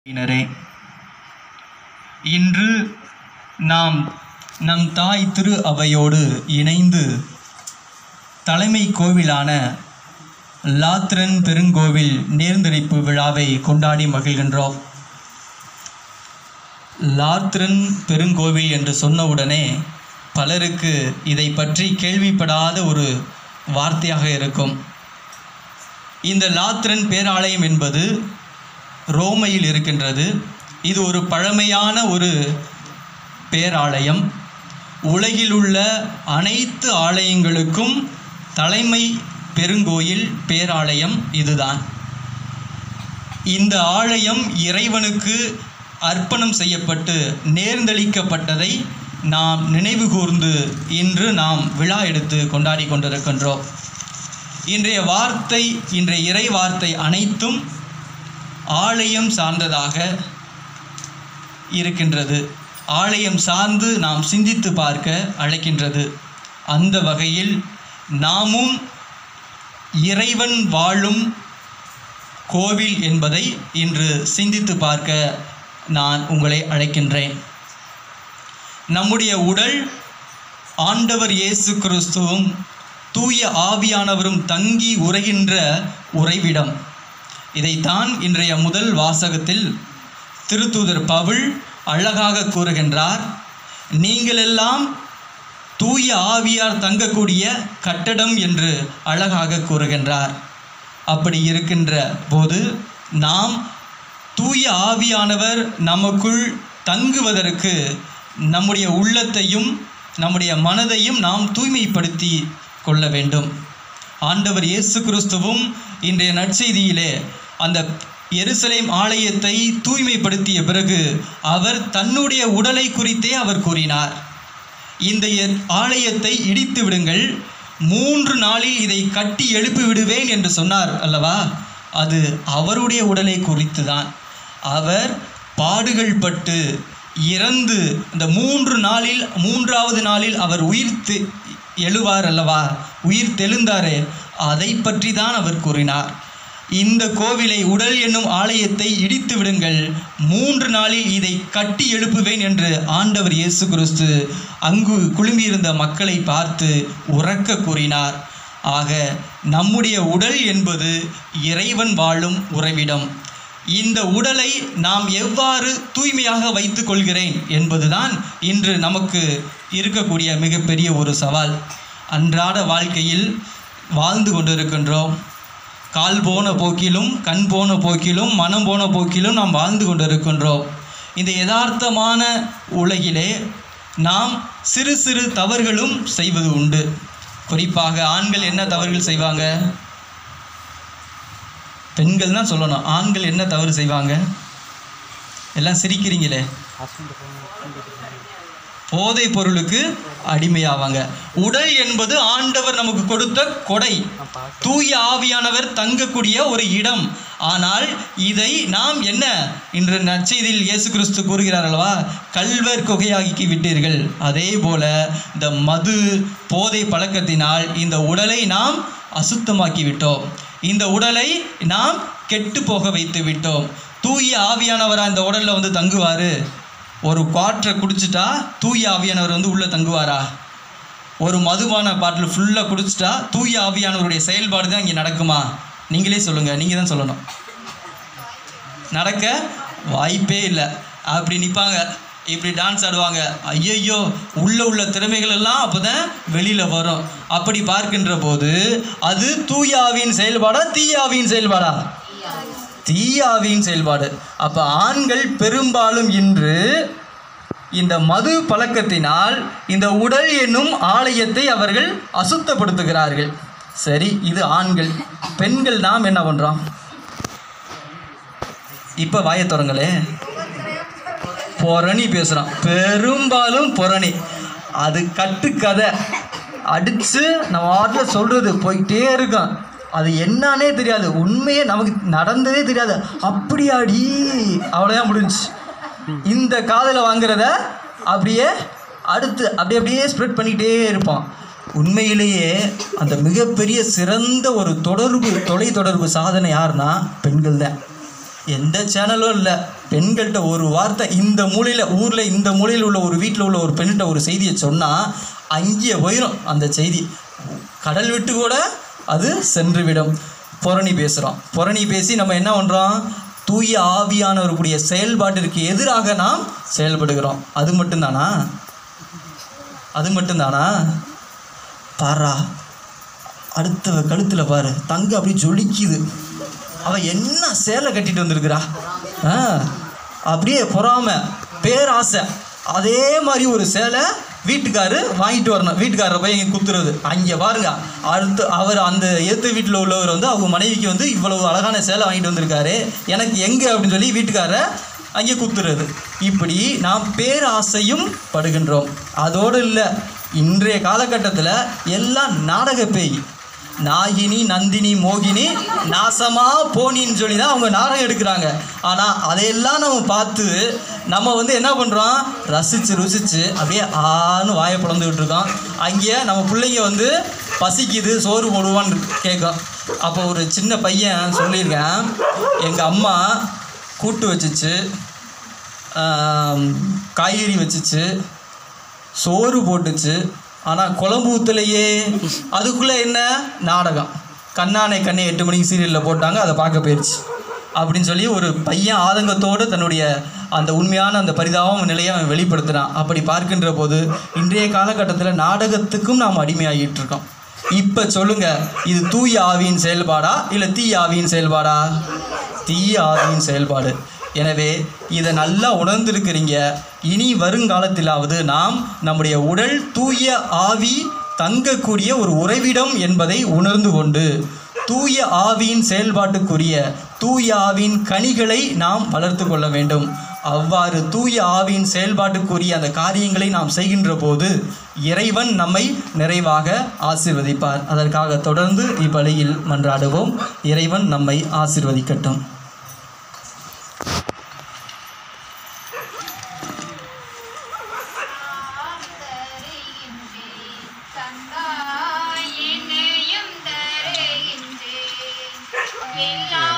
இனரே இன்று நாம் நம் தாய் திரு அவையோடு இணைந்து தலைமை கோவிலான லாத்ரன் பெருங்கோவில் நேர்ந்தெடுப்பு விழாவை கொண்டாடி மகிழ்கின்றோம் லாத்ரன் பெருங்கோவில் என்று சொன்னவுடனே பலருக்கு இதை பற்றி கேள்விப்படாத ஒரு வார்த்தையாக இருக்கும் இந்த லாத்ரன் பேராலயம் என்பது ரோமையில் இருக்கின்றது இது ஒரு பழமையான ஒரு பேராலயம் உலகில் உள்ள அனைத்து ஆலயங்களுக்கும் தலைமை பெருங்கோயில் பேராலயம் இதுதான் இந்த ஆலயம் இறைவனுக்கு அர்ப்பணம் செய்யப்பட்டு நேர்ந்தளிக்கப்பட்டதை நாம் நினைவு கூர்ந்து இன்று நாம் விழா எடுத்து கொண்டாடி கொண்டிருக்கின்றோம் இன்றைய வார்த்தை இன்றைய இறை வார்த்தை அனைத்தும் ஆலயம் சார்ந்ததாக இருக்கின்றது ஆலயம் சார்ந்து நாம் சிந்தித்து பார்க்க அழைக்கின்றது அந்த வகையில் நாமும் இறைவன் வாழும் கோவில் என்பதை இன்று சிந்தித்து பார்க்க நான் உங்களை அழைக்கின்றேன் நம்முடைய உடல் ஆண்டவர் இயேசு கிறிஸ்துவும் தூய ஆவியானவரும் தங்கி உரைகின்ற உறைவிடம் இதைத்தான் இன்றைய முதல் வாசகத்தில் திருத்தூதர் பவுல் அழகாக கூறுகின்றார் நீங்களெல்லாம் தூய ஆவியார் தங்கக்கூடிய கட்டடம் என்று அழகாக கூறுகின்றார் அப்படி இருக்கின்ற போது நாம் தூய ஆவியானவர் நமக்குள் தங்குவதற்கு நம்முடைய உள்ளத்தையும் நம்முடைய மனதையும் நாம் தூய்மைப்படுத்தி கொள்ள வேண்டும் ஆண்டவர் இயேசு கிறிஸ்துவும் இன்றைய நற்செய்தியிலே அந்த எருசலேம் ஆலயத்தை தூய்மைப்படுத்திய பிறகு அவர் தன்னுடைய உடலை குறித்தே அவர் கூறினார் இந்த எ- ஆலயத்தை இடித்து விடுங்கள் மூன்று நாளில் இதை கட்டி எழுப்பி விடுவேன் என்று சொன்னார் அல்லவா அது அவருடைய உடலை குறித்து தான் அவர் பாடுகள் பட்டு இறந்து இந்த மூன்று நாளில் மூன்றாவது நாளில் அவர் உயிர்த்து எழுவார் அல்லவா உயிர் தெழுந்தாரே அதை பற்றி தான் அவர் கூறினார் இந்த கோவிலை உடல் என்னும் ஆலயத்தை இடித்து விடுங்கள் மூன்று நாளில் இதை கட்டி எழுப்புவேன் என்று ஆண்டவர் இயேசு கிறிஸ்து அங்கு குழுமியிருந்த மக்களை பார்த்து உறக்க கூறினார் ஆக நம்முடைய உடல் என்பது இறைவன் வாழும் உறைவிடம் இந்த உடலை நாம் எவ்வாறு தூய்மையாக வைத்துக் கொள்கிறேன் என்பதுதான் இன்று நமக்கு இருக்கக்கூடிய மிகப்பெரிய ஒரு சவால் அன்றாட வாழ்க்கையில் வாழ்ந்து கொண்டிருக்கின்றோம் கால் போன போக்கிலும் கண் போன போக்கிலும் மனம் போன போக்கிலும் நாம் வாழ்ந்து கொண்டிருக்கின்றோம் இந்த யதார்த்தமான உலகிலே நாம் சிறு சிறு தவறுகளும் செய்வது உண்டு குறிப்பாக ஆண்கள் என்ன தவறுகள் செய்வாங்க பெண்கள் தான் சொல்லணும் ஆண்கள் என்ன தவறு செய்வாங்க எல்லாம் சிரிக்கிறீங்களே போதை பொருளுக்கு அடிமையாவாங்க உடல் என்பது ஆண்டவர் நமக்கு கொடுத்த கொடை தூய ஆவியானவர் தங்கக்கூடிய ஒரு இடம் ஆனால் இதை நாம் என்ன இன்று நற்செய்தியில் இயேசு கிறிஸ்து கூறுகிறார் அல்லவா கல்வர் குகையாக்கி விட்டீர்கள் அதே போல இந்த மது போதை பழக்கத்தினால் இந்த உடலை நாம் அசுத்தமாக்கி விட்டோம் இந்த உடலை நாம் கெட்டு போக வைத்து விட்டோம் தூய ஆவியானவரா இந்த உடல்ல வந்து தங்குவாரு ஒரு காற்றை குடிச்சிட்டா தூய ஆவியானவர் வந்து உள்ளே தங்குவாரா ஒரு மதுபான பாட்டில் ஃபுல்லாக குடிச்சிட்டா தூய ஆவியானவருடைய செயல்பாடு தான் இங்கே நடக்குமா நீங்களே சொல்லுங்கள் நீங்கள் தான் சொல்லணும் நடக்க வாய்ப்பே இல்லை அப்படி நிற்பாங்க இப்படி டான்ஸ் ஆடுவாங்க ஐயையோ உள்ள உள்ள திறமைகள் எல்லாம் அப்போ தான் வெளியில் வரும் அப்படி பார்க்கின்ற போது அது தூய ஆவியின் செயல்பாடா தீய ஆவியின் செயல்பாடா தீயாவின் செயல்பாடு அப்போ ஆண்கள் பெரும்பாலும் இன்று இந்த மது பழக்கத்தினால் இந்த உடல் என்னும் ஆலயத்தை அவர்கள் அசுத்தப்படுத்துகிறார்கள் சரி இது ஆண்கள் பெண்கள் நாம் என்ன பண்ணுறோம் இப்போ வாயை திறங்களே புரணி பேசுகிறான் பெரும்பாலும் புரணி அது கட்டுக்கதை அடித்து நம்ம வாட்டில் சொல்கிறது போயிட்டே இருக்கோம் அது என்னன்னே தெரியாது உண்மையே நமக்கு நடந்ததே தெரியாது அப்படியாடி அவ்வளோதான் முடிஞ்சுச்சு இந்த காதில் வாங்குறத அப்படியே அடுத்து அப்படியே அப்படியே ஸ்ப்ரெட் பண்ணிக்கிட்டே இருப்பான் உண்மையிலேயே அந்த மிகப்பெரிய சிறந்த ஒரு தொடர்பு தொலைத்தொடர்பு சாதனை யாருன்னா பெண்கள் தான் எந்த சேனலும் இல்லை பெண்கள்கிட்ட ஒரு வார்த்தை இந்த மூலையில் ஊரில் இந்த மூலையில் உள்ள ஒரு வீட்டில் உள்ள ஒரு பெண்கிட்ட ஒரு செய்தியை சொன்னால் அங்கேயே போயிடும் அந்த செய்தி கடல் விட்டு கூட அது சென்று விடும் புரணி பேசுகிறோம் புரணி பேசி நம்ம என்ன பண்ணுறோம் தூய ஆவியானவருடைய செயல்பாட்டிற்கு எதிராக நாம் செயல்படுகிறோம் அது மட்டும்தானா அது மட்டும்தானா பாரா அடுத்த கழுத்தில் பாரு தங்க அப்படி ஜொலிக்குது அவ என்ன சேலை கட்டிட்டு வந்திருக்கிறா ஆ அப்படியே பொறாம பேராசை அதே மாதிரி ஒரு சேலை வீட்டுக்காரு வாங்கிட்டு வரணும் வீட்டுக்காரரை போய் இங்கே குத்துறது அங்கே பாருங்க அடுத்து அவர் அந்த எதிர்த்த வீட்டில் உள்ளவர் வந்து அவங்க மனைவிக்கு வந்து இவ்வளவு அழகான சேலை வாங்கிட்டு வந்திருக்காரு எனக்கு எங்கே அப்படின்னு சொல்லி வீட்டுக்காரரை அங்கே குத்துறது இப்படி நாம் பேராசையும் படுகின்றோம் அதோடு இல்லை இன்றைய காலகட்டத்தில் எல்லாம் நாடக பேய் நாகினி நந்தினி மோகினி நாசமா போனின்னு சொல்லி தான் அவங்க நாடகம் எடுக்கிறாங்க ஆனால் அதையெல்லாம் நம்ம பார்த்து நம்ம வந்து என்ன பண்ணுறோம் ரசித்து ருசித்து அப்படியே ஆன்னு வாயை பிளந்துக்கிட்டு இருக்கோம் அங்கே நம்ம பிள்ளைங்க வந்து பசிக்குது சோறு போடுவான்னு கேட்கும் அப்போ ஒரு சின்ன பையன் சொல்லியிருக்கேன் எங்கள் அம்மா கூட்டு வச்சுச்சு ஆம், காய்கறி வச்சுச்சு சோறு போட்டுச்சு ஆனால் குழம்பு ஊத்தலையே அதுக்குள்ளே என்ன நாடகம் கண்ணானை கண்ணை எட்டு மணிக்கு சீரியலில் போட்டாங்க அதை பார்க்க போயிடுச்சு அப்படின்னு சொல்லி ஒரு பையன் ஆதங்கத்தோடு தன்னுடைய அந்த உண்மையான அந்த பரிதாபம் நிலையை அவன் வெளிப்படுத்துகிறான் அப்படி பார்க்கின்ற போது இன்றைய காலகட்டத்தில் நாடகத்துக்கும் நாம் அடிமையாகிட்டு இருக்கோம் இப்போ சொல்லுங்க இது தூய ஆவியின் செயல்பாடா இல்லை தீய ஆவியின் செயல்பாடா தீய ஆவியின் செயல்பாடு எனவே இதை நல்லா உணர்ந்திருக்கிறீங்க இனி வருங்காலத்திலாவது நாம் நம்முடைய உடல் தூய ஆவி தங்கக்கூடிய ஒரு உறைவிடம் என்பதை உணர்ந்து கொண்டு தூய ஆவியின் செயல்பாட்டுக்குரிய தூய ஆவியின் கனிகளை நாம் வளர்த்து கொள்ள வேண்டும் அவ்வாறு தூய ஆவியின் செயல்பாட்டுக்குரிய அந்த காரியங்களை நாம் செய்கின்ற போது இறைவன் நம்மை நிறைவாக ஆசீர்வதிப்பார் அதற்காக தொடர்ந்து இப்பலியில் மன்றாடுவோம் இறைவன் நம்மை ஆசீர்வதிக்கட்டும் தந்தாய் என்னையும் தருகின்றேன் எல்லா